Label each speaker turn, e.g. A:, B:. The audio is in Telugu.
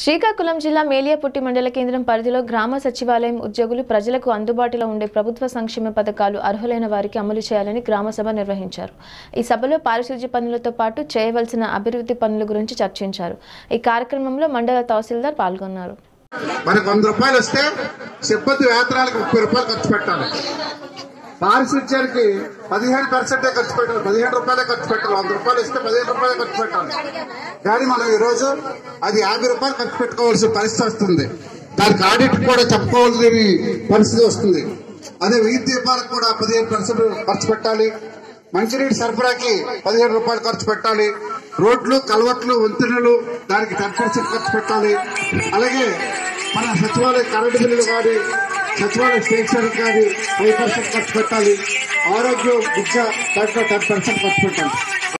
A: శ్రీకాకుళం జిల్లా మేలియాపుట్టి మండల కేంద్రం పరిధిలో గ్రామ సచివాలయం ఉద్యోగులు ప్రజలకు అందుబాటులో ఉండే ప్రభుత్వ సంక్షేమ పథకాలు అర్హులైన వారికి అమలు చేయాలని గ్రామ సభ నిర్వహించారు ఈ సభలో పారిశుధ్య పనులతో పాటు చేయవలసిన అభివృద్ధి పనుల గురించి చర్చించారు ఈ కార్యక్రమంలో మండల తహసీల్దార్ పాల్గొన్నారు
B: మనకు వంద రూపాయలు వస్తే సిబ్బంది వేతనాలకు ముప్పై రూపాయలు ఖర్చు పెట్టాలి పారిశుధ్యానికి పదిహేను పర్సెంటే ఖర్చు పెట్టాలి పదిహేను రూపాయలే ఖర్చు పెట్టాలి వంద రూపాయలు ఇస్తే పదిహేను రూపాయలే ఖర్చు పెట్టాలి కానీ మనం ఈ రోజు అది యాభై రూపాయలు ఖర్చు పెట్టుకోవాల్సిన పరిస్థితి వస్తుంది దానికి ఆడిట్ కూడా చెప్పుకోవాల్సిన పరిస్థితి వస్తుంది అదే వీధి దీపాలకు కూడా పదిహేను పర్సెంట్ ఖర్చు పెట్టాలి మంచినీటి సరఫరాకి పదిహేను రూపాయలు ఖర్చు పెట్టాలి రోడ్లు కలవట్లు వంతెనలు దానికి టెన్ పర్సెంట్ ఖర్చు పెట్టాలి అలాగే మన సచివాలయ కరెంటు బిల్లులు కానీ సచివాలయ స్టేషన్ కానీ ఫైవ్ పర్సెంట్ ఖర్చు పెట్టాలి ఆరోగ్యం విద్య దాంట్లో టెన్ పర్సెంట్ ఖర్చు పెట్టాలి